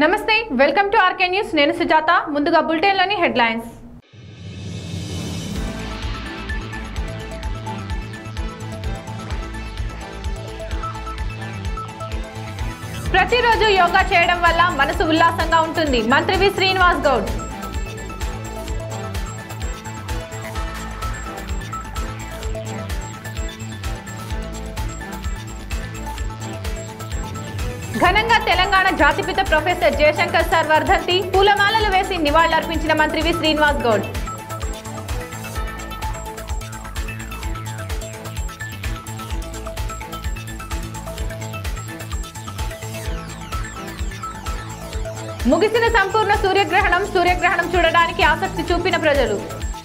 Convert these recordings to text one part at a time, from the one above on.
నమస్తే welcome to RK news నేను సుజాత ముందుగా బులెటిన్లోని హెడ్లైన్స్ ప్రతిరోజు యోగా చేయడం వల్ల మనసు ఉల్లాసంగా ఉంటుంది మంత్రి వి శ్రీనివాస్ గౌడ్ ఘనంగా తెలంగాణ జాతిపిత ప్రొఫెసర్ జయశంకర్ సార్ వర్ధంతి పూలమాలలు వేసి నివాళులర్పించిన మంత్రి వి శ్రీనివాస్ గౌడ్ ముగిసిన సంపూర్ణ సూర్యగ్రహణం సూర్యగ్రహణం చూడడానికి ఆసక్తి చూపిన ప్రజలు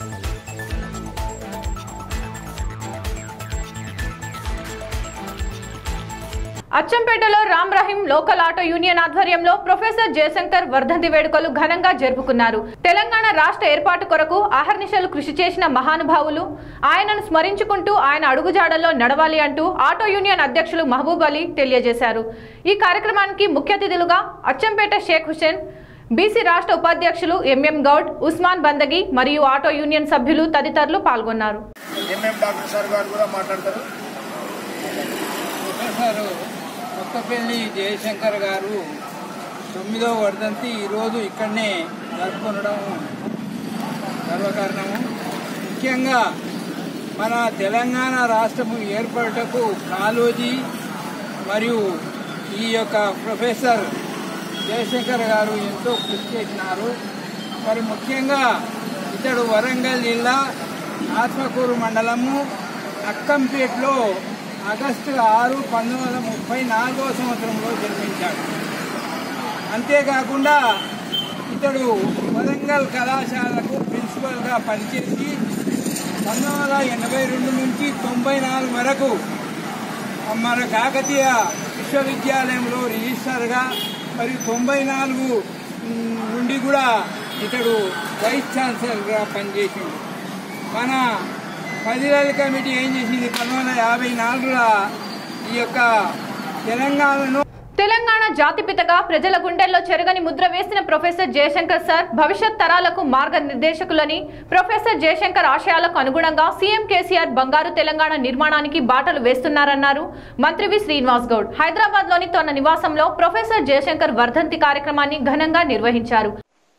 అచ్చంపేటలో Ram Rahim local auto union ఆధ్వర్యంలో ప్రొఫెసర్ జయశంకర్ వర్ధంతి వేడుకలు ఘనంగా జరుపుకున్నారు తెలంగాణ రాష్ట్ర ఏర్పాటు కొరకు అహర్నిశలు కృషి చేసిన మహానుభావులు ఆయనను స్మరించుకుంటూ ఆయన అడుగుజాడల్లో నడవాలి అంటూ ఆటో యూనియన్ అధ్యక్షులు మహబూబ్ అలీ తెలియజేశారు ఈ కార్యక్రమానికి ముఖ్య అతిథులుగా అచ్చంపేట షేక్ హుసేన్ బీసీ రాష్ట్ర ఉపాధ్యక్షులు ఎంఎం గౌడ్ ఉస్మాన్ బందగి మరియు ఆటో యూనియన్ సభ్యులు తదితరులు పాల్గొన్నారు ఎంఎం డాక్టర్ సార్ గారు కూడా మాట్లాడతారు ప్రొఫెసర్ కొత్తపల్లి జయశంకర్ గారు తొమ్మిదవ వర్ధంతి ఈరోజు ఇక్కడనే జరుపుకొనడం గర్వకారణము ముఖ్యంగా మన తెలంగాణ రాష్ట్రము ఏర్పడటకు కాలోజీ మరియు ఈ యొక్క ప్రొఫెసర్ జయశంకర్ గారు ఎంతో కృషి చేసినారు మరి ముఖ్యంగా ఇతడు వరంగల్ జిల్లా ఆత్మకూరు మండలము అక్కంపేటలో ఆగస్టు ఆరు పంతొమ్మిది వందల ముప్పై నాలుగవ సంవత్సరంలో జన్మించాడు అంతేకాకుండా ఇతడు వరంగల్ కళాశాలకు ప్రిన్సిపల్గా పనిచేసి పంతొమ్మిది వందల ఎనభై రెండు నుంచి తొంభై నాలుగు వరకు మన కాకతీయ విశ్వవిద్యాలయంలో రిజిస్టర్గా మరియు తొంభై నాలుగు మ్, నుండి కూడా ఇతడు వైస్ ఛాన్సలర్గా పనిచేసింది మన పదివేల కమిటీ ఏం చేసింది పంతొమ్మిది వందల యాభై నాలుగులో ఈ యొక్క తెలంగాణను తెలంగాణ జాతిపితగా ప్రజల గుండెల్లో చెరగని ముద్ర వేసిన ప్రొఫెసర్ జయశంకర్ సార్ భవిష్యత్ తరాలకు మార్గనిర్దేశకులని ప్రొఫెసర్ జయశంకర్ ఆశయాలకు అనుగుణంగా సీఎం కేసీఆర్ బంగారు తెలంగాణ నిర్మాణానికి బాటలు వేస్తున్నారన్నారు మంత్రి వి శ్రీనివాస్ గౌడ్ హైదరాబాద్ లోని తన నివాసంలో ప్రొఫెసర్ జయశంకర్ వర్ధంతి కార్యక్రమాన్ని ఘనంగా నిర్వహించారు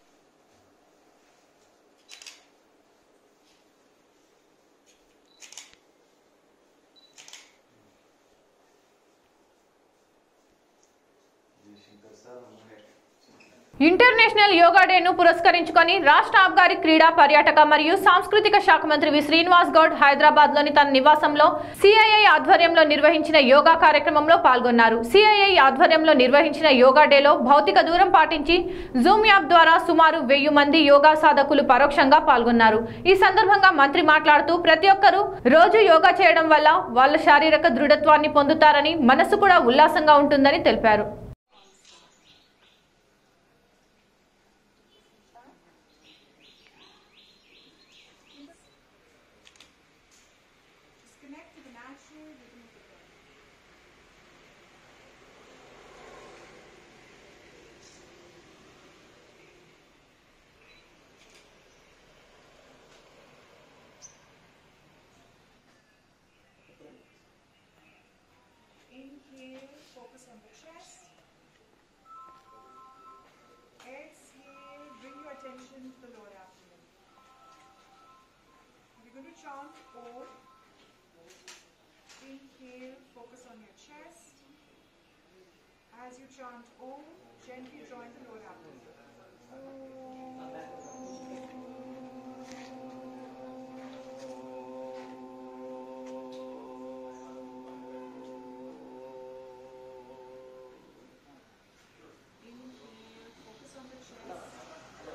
ఇంటర్నేషనల్ యోగా డేను పురస్కరించుకొని రాష్ట్ర ఆబ్గారి క్రీడా పర్యాటక మరియు సాంస్కృతిక శాఖ మంత్రి వి శ్రీనివాస్ గౌడ్ హైదరాబాద్ లోని తన నివాసంలో సిఐఐ ఆధ్వర్యంలో నిర్వహించిన యోగా కార్యక్రమంలో పాల్గొన్నారు సిఐఐ ఆధ్వర్యంలో నిర్వహించిన యోగా డేలో భౌతిక దూరం పాటించి జూమ్ యాప్ ద్వారా సుమారు వెయ్యి మంది యోగా సాధకులు పరోక్షంగా పాల్గొన్నారు ఈ సందర్భంగా మంత్రి మాట్లాడుతూ ప్రతి ఒక్కరూ రోజు యోగా చేయడం వల్ల వాళ్ళ శారీరక దృఢత్వాన్ని పొందుతారని మనసు కూడా ఉల్లాసంగా ఉంటుందని తెలిపారు Inhale, focus on the chest. Exhale, bring your attention to the lower abdomen. We're going to chant Om. Inhale, focus on your chest. As you chant Om, gently join the lower abdomen. Inhale, focus on the chest.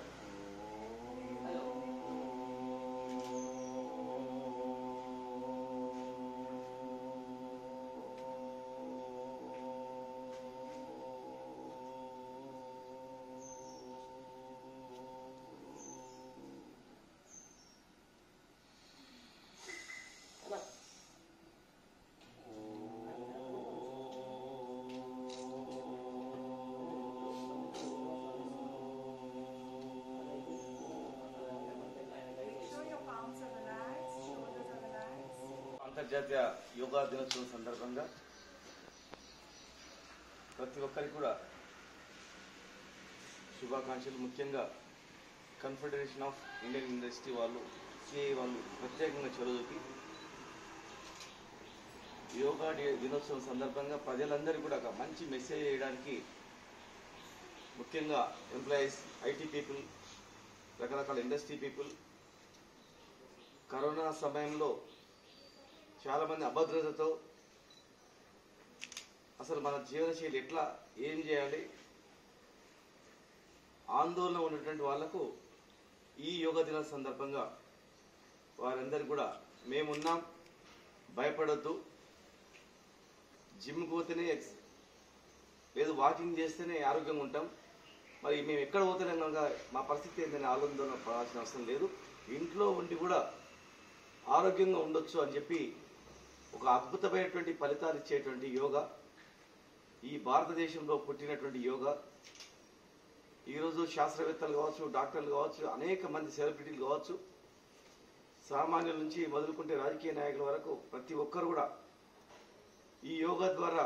అంతర్జాతీయ యోగా దినోత్సవం సందర్భంగా ప్రతి ఒక్కరికి కూడా శుభాకాంక్షలు ముఖ్యంగా confederation of Indian industry వాళ్ళు CI వాళ్ళు ప్రత్యేకంగా చొరవకి యోగా డే దినోత్సవం సందర్భంగా ప్రజలందరికీ కూడా ఒక మంచి మెసేజ్ చేయడానికి ముఖ్యంగా ఎంప్లాయీస్ ఐటీ పీపుల్ రకరకాల ఇండస్ట్రీ పీపుల్ కరోనా సమయంలో చాలామంది అభద్రతతో అసలు మన జీవనశైలి ఎట్లా ఏం చేయాలి ఆందోళన ఉన్నటువంటి వాళ్లకు ఈ యోగా దిన సందర్భంగా వారందరూ కూడా మేమున్నాం భయపడొద్దు జిమ్కి పోతేనే ఎక్స్ లేదు వాకింగ్ చేస్తేనే ఆరోగ్యంగా ఉంటాం మరి మేము ఎక్కడ పోతేనే కనుక మా పరిస్థితి ఏంటనే ఆందోళన పడాల్సిన అవసరం లేదు ఇంట్లో ఉండి కూడా ఆరోగ్యంగా ఉండొచ్చు అని చెప్పి ఒక అద్భుతమైనటువంటి ఫలితాలు ఇచ్చేటువంటి యోగా ఈ భారతదేశంలో పుట్టినటువంటి యోగా ఈరోజు శాస్త్రవేత్తలు కావచ్చు డాక్టర్లు కావచ్చు అనేక మంది సెలబ్రిటీలు కావచ్చు సామాన్యుల నుంచి మొదలుకుంటే రాజకీయ నాయకుల వరకు ప్రతి ఒక్కరు కూడా ఈ యోగా ద్వారా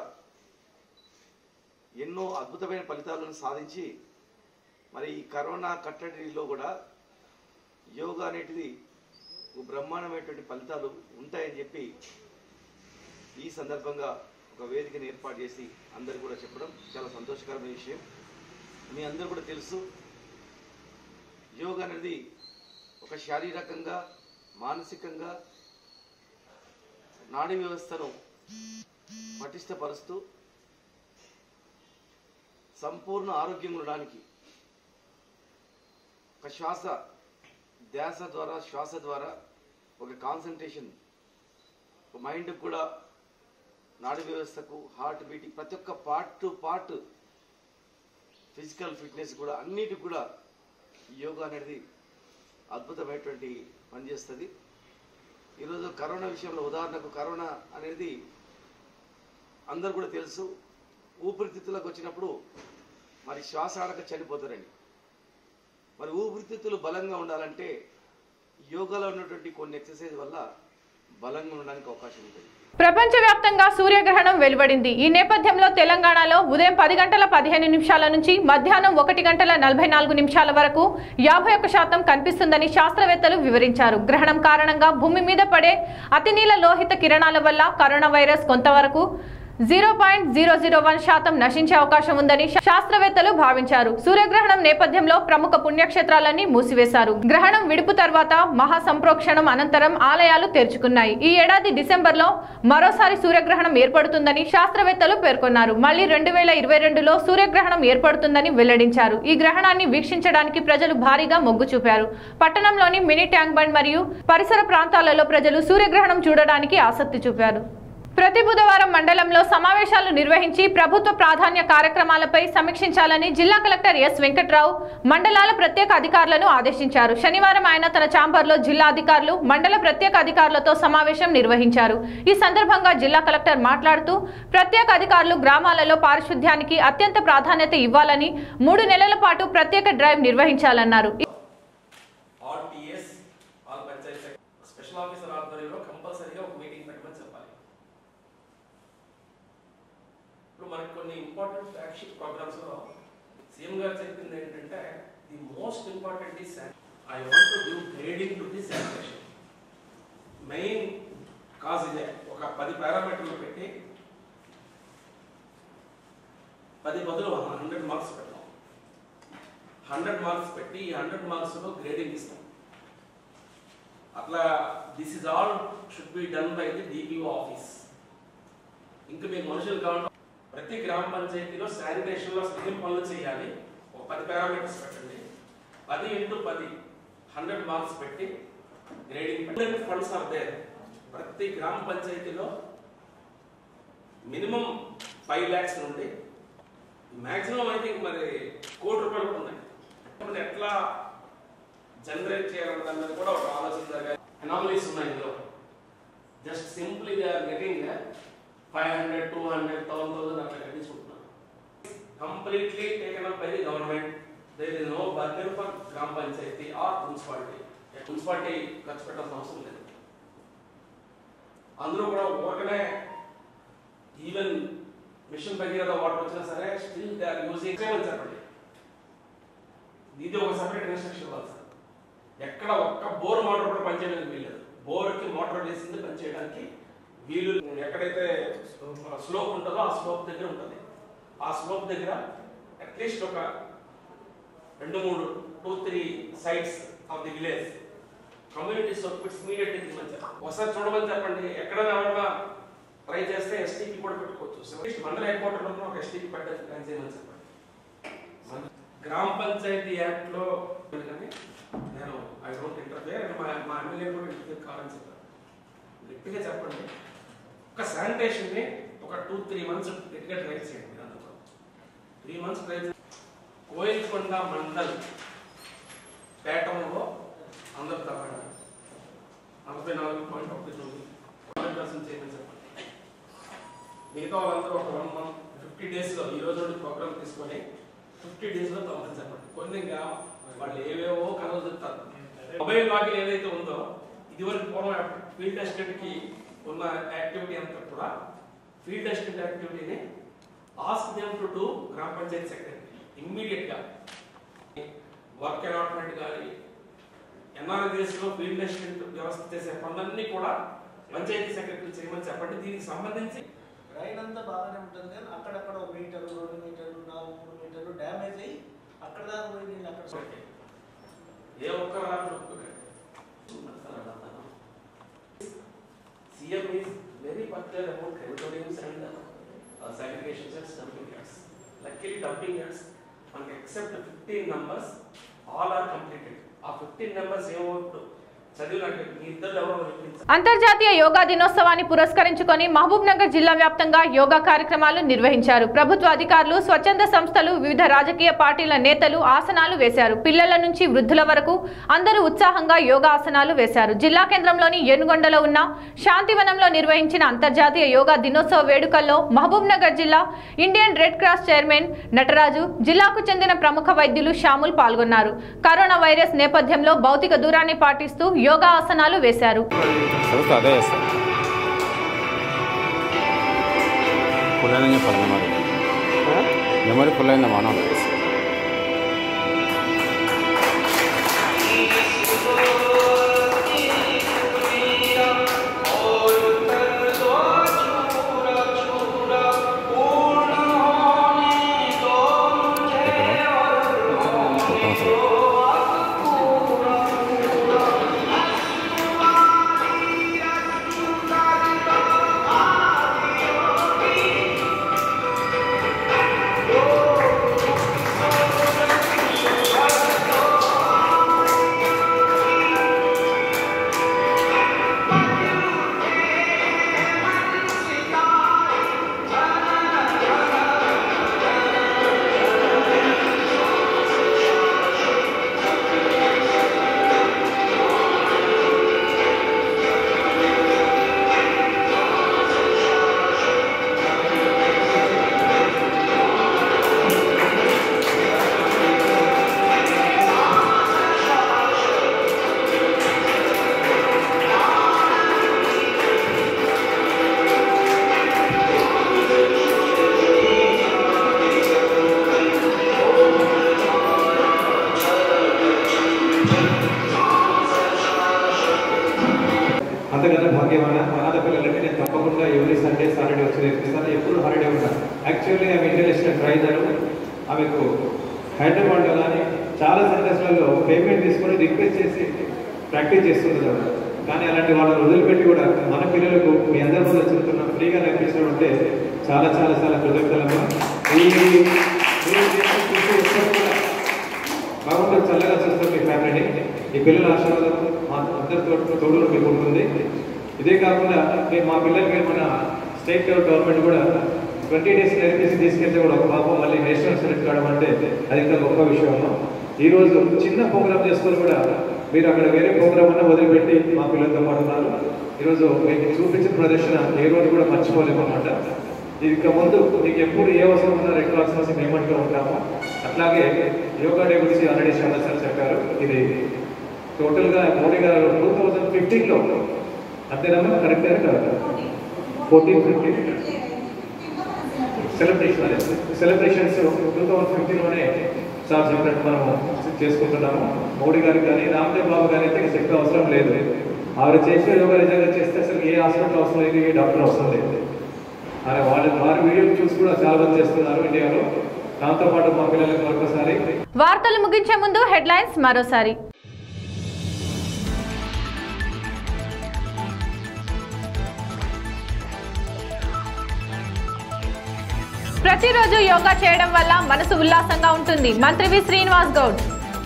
ఎన్నో అద్భుతమైన ఫలితాలను సాధించి మరి ఈ కరోనా కట్టడిలో కూడా యోగా అనేటిది ఒక బ్రహ్మాండమైనటువంటి ఫలితాలు ఉంటాయని చెప్పి ఈ సందర్భంగా ఒక వేదికను ఏర్పాటు చేసి అందరు కూడా చెప్పడం చాలా సంతోషకరమైన విషయం మీ అందరూ కూడా తెలుసు యోగా అనేది ఒక శారీరకంగా మానసికంగా నాడీ వ్యవస్థను పటిష్టపరుస్తూ సంపూర్ణ ఆరోగ్యం ఉండడానికి ఒక శ్వాస ధ్యాస ద్వారా శ్వాస ద్వారా ఒక కాన్సన్ట్రేషన్ ఒక మైండ్ కూడా నాడీ వ్యవస్థకు హార్ట్ బీటింగ్ ప్రతి ఒక్క part to part physical fitness కూడా అన్నిటికి కూడా ఈ యోగా అనేది అద్భుతమైనటువంటి పనిచేస్తుంది ఈరోజు కరోనా విషయంలో ఉదాహరణకు కరోనా అనేది అందరు కూడా తెలుసు ఊపిరితిత్తులకు వచ్చినప్పుడు మరి శ్వాస ఆడక చనిపోతారండి మరి ఊపిరితిత్తులు బలంగా ఉండాలంటే యోగాలో ఉన్నటువంటి కొన్ని ఎక్సర్సైజ్ వల్ల బలంగా ఉండడానికి అవకాశం ఉంటుంది ప్రపంచవ్యాప్తంగా సూర్యగ్రహణం వెలువడింది ఈ నేపథ్యంలో తెలంగాణలో ఉదయం పది గంటల పదిహేను నిమిషాల నుంచి మధ్యాహ్నం ఒకటి గంటల నలభై నాలుగు నిమిషాల వరకు యాభై ఒక్క శాతం కనిపిస్తుందని శాస్త్రవేత్తలు వివరించారు గ్రహణం కారణంగా భూమి మీద పడే అతినీల లోహిత కిరణాల వల్ల కరోనా వైరస్ కొంతవరకు zero point zero zero one శాతం నశించే అవకాశం ఉందని శాస్త్రవేత్తలు భావించారు సూర్యగ్రహణం నేపథ్యంలో ప్రముఖ పుణ్యక్షేత్రాలన్నీ మూసివేశారు గ్రహణం విడుపు తర్వాత మహా సంప్రోక్షణం అనంతరం ఆలయాలు తెరుచుకున్నాయి ఈ ఏడాది డిసెంబర్లో మరోసారి సూర్యగ్రహణం ఏర్పడుతుందని శాస్త్రవేత్తలు పేర్కొన్నారు మళ్లీ రెండు వేల ఇరవై రెండులో సూర్యగ్రహణం ఏర్పడుతుందని వెల్లడించారు ఈ గ్రహణాన్ని వీక్షించడానికి ప్రజలు భారీగా మొగ్గు చూపారు పట్టణంలోని మినీ ట్యాంక్ బండ్ మరియు పరిసర ప్రాంతాలలో ప్రజలు సూర్యగ్రహణం చూడడానికి ఆసక్తి చూపారు ప్రతి బుధవారం మండలంలో సమావేశాలు నిర్వహించి ప్రభుత్వ ప్రాధాన్య కార్యక్రమాలపై సమీక్షించాలని జిల్లా కలెక్టర్ ఎస్ వెంకట్రావు మండలాల ప్రత్యేక అధికారులను ఆదేశించారు శనివారం ఆయన తన ఛాంబర్లో జిల్లా అధికారులు మండల ప్రత్యేక అధికారులతో సమావేశం నిర్వహించారు ఈ సందర్భంగా జిల్లా కలెక్టర్ మాట్లాడుతూ ప్రత్యేక అధికారులు గ్రామాలలో పారిశుద్ధ్యానికి అత్యంత ప్రాధాన్యత ఇవ్వాలని మూడు నెలల పాటు ప్రత్యేక డ్రైవ్ నిర్వహించాలన్నారు all TS all panchayat secretary special officer ఆధ్వర్యంలో కంపల్సరీగా ఒక మీటింగ్ పెట్టమని చెప్పాలి ఇప్పుడు మనకి కొన్ని ఇంపార్టెంట్ ఫ్లాగ్షిప్ ప్రోగ్రామ్స్ లో సీఎం గారు చెప్పింది ఏంటంటే the most important is I want to give grading to the sanitation main cause ఇదే ఒక పది పారామీటర్లు పెట్టి పది బదులు హండ్రెడ్ మార్క్స్ పెడతాం హండ్రెడ్ మార్క్స్ పెట్టి ఈ హండ్రెడ్ మార్క్స్ లో గ్రేడింగ్ ఇస్తాం అట్లా this is all should be done by the DPO office ఇంకా మీకు మనుషులు కావాలి ప్రతి గ్రామ పంచాయతీలో శానిటేషన్ లో ఏం పనులు చేయాలి ఒక పది పారామీటర్స్ పెట్టండి పది ఇంటూ పది హండ్రెడ్ మార్క్స్ పెట్టి గ్రేడింగ్ ఫండ్స్ ఆర్ దేర్ ప్రతి గ్రామ పంచాయతీలో మినిమం ఫైవ్ ల్యాక్స్ నుండి మాక్సిమం ఐ థింక్ మరి కోటి రూపాయలు కూడా ఉన్నాయి మరి ఎట్లా జనరేట్ చేయాలన్న దాని మీద కూడా ఒక ఆలోచన జరగాలి అనామలీస్ ఉన్నాయి ఇందులో just simply they are getting five hundred two hundred thousand thousand అట్లా కట్టించుకుంటున్నారు completely taken up by the government there is no burden for గ్రామ పంచాయతీ ఆర్ మున్సిపాలిటీ మున్సిపాలిటీ ఖర్చు పెట్టాల్సిన అవసరం లేదు అందరూ కూడా ఊరకనే ఈవెన్ మిషన్ భగీరథ వాటర్ వచ్చినా సరే స్టిల్ దే ఆర్ యూజింగ్ చేయమని చెప్పండి ఇది ఒక సపరేట్ ఇన్స్ట్రక్షన్ ఇవ్వాలి సార్ ఎక్కడ ఒక్క బోర్ మోటార్ కూడా పనిచేయడానికి వీల్లేదు బోర్కి మోటార్ వేసింది పనిచేయడానికి వీలు ఎక్కడైతే స్లోప్ ఉంటుందో ఆ స్లోప్ దగ్గర ఉంటుంది ఆ స్లోప్ దగ్గర అట్లీస్ట్ ఒక రెండు మూడు two three sites of the village community circuits immediate తీయమని చెప్పండి ఒకసారి చూడమని చెప్పండి ఎక్కడైనా ఎవరైనా ట్రై చేస్తే ఎస్టీపీ కూడా పెట్టుకోవచ్చు అట్లీస్ట్ మండల హెడ్ క్వార్టర్ ఒక ఎస్టీపీ పెట్టడానికి ప్లాన్ చేయమని చెప్పండి మన- గ్రామ పంచాయతీ యాక్ట్ లో కానీ నేను ఐ డోంట్ ఇంటర్ఫియర్ మా మా ఎమ్మెల్యే కూడా ఇంటర్ఫియర్ కావాలని చెప్పాను గట్టిగా చెప్పండి ఒక శానిటేషన్ ని ఒక టూ త్రీ మంత్స్ గట్టిగా ట్రై చేయండి మీరు అందరూ త్రీ మంత్స్ ట్రై చేయండి కోయిల్కొండ మండల్ పేటంలో అందరు తప్పండి నలభై నాలుగు పాయింట్ ఒకటి తొమ్మిది హండ్రెడ్ పర్సెంట్ చేయమని చెప్పండి మిగతా వాళ్ళందరూ ఒక వన్ మంత్ ఫిఫ్టీ డేస్లో ఈ రోజు నుండి ప్రోగ్రామ్ తీసుకొని ఫిఫ్టీ డేస్లో తప్పని చెప్పండి కొన్ని ఇంకా వాళ్ళు ఏవేవో కథలు చెప్తారు మొబైల్ లాగిన్ ఏదైతే ఉందో ఇదివరకు పూర్వం ఫీల్డ్ అసిస్టెంట్కి ఉన్న యాక్టివిటీ అంతా కూడా ఫీల్డ్ అసిస్టెంట్ యాక్టివిటీని ఆస్క్ దెమ్ టు డూ గ్రామ పంచాయతీ సెక్రటరీ ఇమ్మీడియట్గా వర్క్ అలాట్మెంట్ కానీ ఎన్ఆర్ఎస్ లో ఫీల్డ్ అసిస్టెంట్ వ్యవస్థ చేసే పనులన్నీ కూడా పంచాయతీ సెక్రటరీ చేయమని చెప్పండి దీనికి సంబంధించి రైన్ అంతా బాగానే ఉంటుంది కానీ అక్కడక్కడ ఒక మీటరు రెండు మీటర్లు నాలుగు మూడు మీటర్లు డ్యామేజ్ అయ్యి అక్కడ దాకా పోయి నేను అక్కడ ఏ ఒక్క రాదు CM is very particular about crematoriums and segregations and dumping yards luckily dumping yards మనకి except fifteen numbers all are completed ఆ ఫిఫ్టీన్ నెంబర్స్ ఏమో ఇప్పుడు చదివినట్టు మీ ఇద్దరు ఎవరో వినిపించారు అంతర్జాతీయ యోగా దినోత్సవాన్ని పురస్కరించుకొని మహబూబ్ నగర్ జిల్లా వ్యాప్తంగా యోగా కార్యక్రమాలు నిర్వహించారు ప్రభుత్వ అధికారులు స్వచ్ఛంద సంస్థలు వివిధ రాజకీయ పార్టీల నేతలు ఆసనాలు వేశారు పిల్లల నుంచి వృద్ధుల వరకు అందరూ ఉత్సాహంగా యోగా ఆసనాలు వేశారు జిల్లా కేంద్రంలోని ఏనుగొండలో ఉన్న శాంతివనంలో నిర్వహించిన అంతర్జాతీయ యోగా దినోత్సవ వేడుకల్లో మహబూబ్ నగర్ జిల్లా Indian red cross chairman Nataraju జిల్లాకు చెందిన ప్రముఖ వైద్యులు షాముల్ పాల్గొన్నారు కరోనా వైరస్ నేపథ్యంలో భౌతిక దూరాన్ని పాటిస్తూ యోగా ఆసనాలు వేశారు చదువుతా అదే చేస్తాను ఫుల్ అయిందని చెప్పాలి మెమరీ మెమరీ ఫుల్ అయిందా మనం మొత్తం అసలు అంతకన్నా భాగ్యమైన అనాథ పిల్లలకి నేను తప్పకుండా ఎవరి సండే సాటర్డే వచ్చి నేర్పిస్తాను ఎప్పుడు హాలిడే ఉంటాను యాక్చువల్లీ ఆమె ఇంటర్నేషనల్ ట్రైనర్ ఆమెకు హైదరాబాద్లో కానీ చాలా సెంటర్స్లలో పేమెంట్ తీసుకొని రిక్వెస్ట్ చేసి ప్రాక్టీస్ చేస్తుంది ఆవిడ. కానీ అలాంటి వాళ్ళని వదిలిపెట్టి కూడా మన పిల్లలకు మీ అందరి ముందు చెప్తున్న ఫ్రీగా నేర్పించడం అంటే చాలా చాలా చాలా కృతజ్ఞతలమ్మా ఈ మీరు చేసే కృషి ఎప్పుడు కూడా బాగుంటుంది చల్లగా చూస్తాం మీ ఫ్యామిలీని ఈ పిల్లల ఆశీర్వాదం మా అందరితో తోడులో మీకు ఉంటుంది ఇదే కాకుండా మేము మా పిల్లలకి మన స్టేట్ గవర్నమెంట్ కూడా ట్వంటీ డేస్ నేర్పించి తీసుకెళ్తే కూడా ఒక పాపం మళ్ళీ నేషనల్ సెలెక్ట్ కావడం అంటే అది ఇంకా గొప్ప విషయం ఈ రోజు చిన్న ప్రోగ్రామ్ చేసుకొని కూడా మీరు అక్కడ వేరే ప్రోగ్రామ్ అన్న వదిలిపెట్టి మా పిల్లలతో పాటు ఉన్నారు ఈరోజు మీకు చూపించిన ప్రదర్శన ఏ రోజు కూడా మర్చిపోలేము అనమాట ఇది ఇక ముందు మీకు ఎప్పుడు ఏ అవసరం ఉన్నా రెడ్ క్రాస్ కోసం మేమంటూ ఉంటాము అట్లాగే యోగా డే గురించి ఆల్రెడీ చాలా సార్ చెప్పారు ఇది టోటల్గా మోడీ గారు టూ థౌజండ్ ఫిఫ్టీన్లో అంతేనమ్మా కరెక్టే కదా ఫోర్టీన్ ఫిఫ్టీన్ సెలబ్రేషన్ అదే సెలబ్రేషన్స్ టూ థౌజండ్ ఫిఫ్టీన్లోనే సార్ చెప్పినట్టు మనం చేసుకుంటున్నాము మోడీ గారికి కానీ రామ్దేవ్ బాబు గారి అయితే శక్తి అవసరం లేదు ఆవిడ చేసే యోగా నిజంగా చేస్తే అసలు ఏ హాస్పిటల్ అవసరం లేదు ఏ డాక్టర్ అవసరం లేదు అరే వాళ్ళు వారి వీడియో చూసి కూడా చాలా మంది చేస్తున్నారు ఇండియాలో దాంతోపాటు మా పిల్లలకు మరొకసారి వార్తలు ముగించే ముందు హెడ్లైన్స్ మరోసారి ప్రతిరోజు యోగా చేయడం వల్ల మనసు ఉల్లాసంగా ఉంటుంది మంత్రి వి శ్రీనివాస్ గౌడ్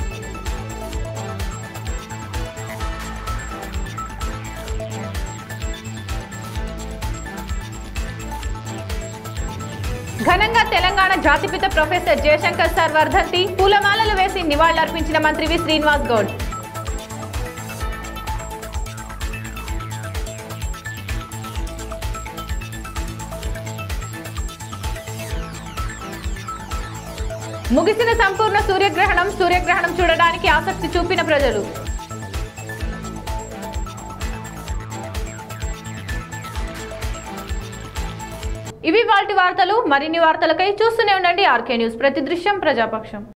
ఘనంగా తెలంగాణ జాతిపిత ప్రొఫెసర్ జయశంకర్ సార్ వర్ధంతి పూలమాలలు వేసి నివాళులర్పించిన మంత్రి వి శ్రీనివాస్ గౌడ్ ముగిసిన సంపూర్ణ సూర్యగ్రహణం సూర్యగ్రహణం చూడడానికి ఆసక్తి చూపిన ప్రజలు ఇవి వాటి వార్తలు మరిన్ని వార్తలకై చూస్తూనే ఉండండి ఆర్కే న్యూస్ ప్రతి దృశ్యం ప్రజాపక్షం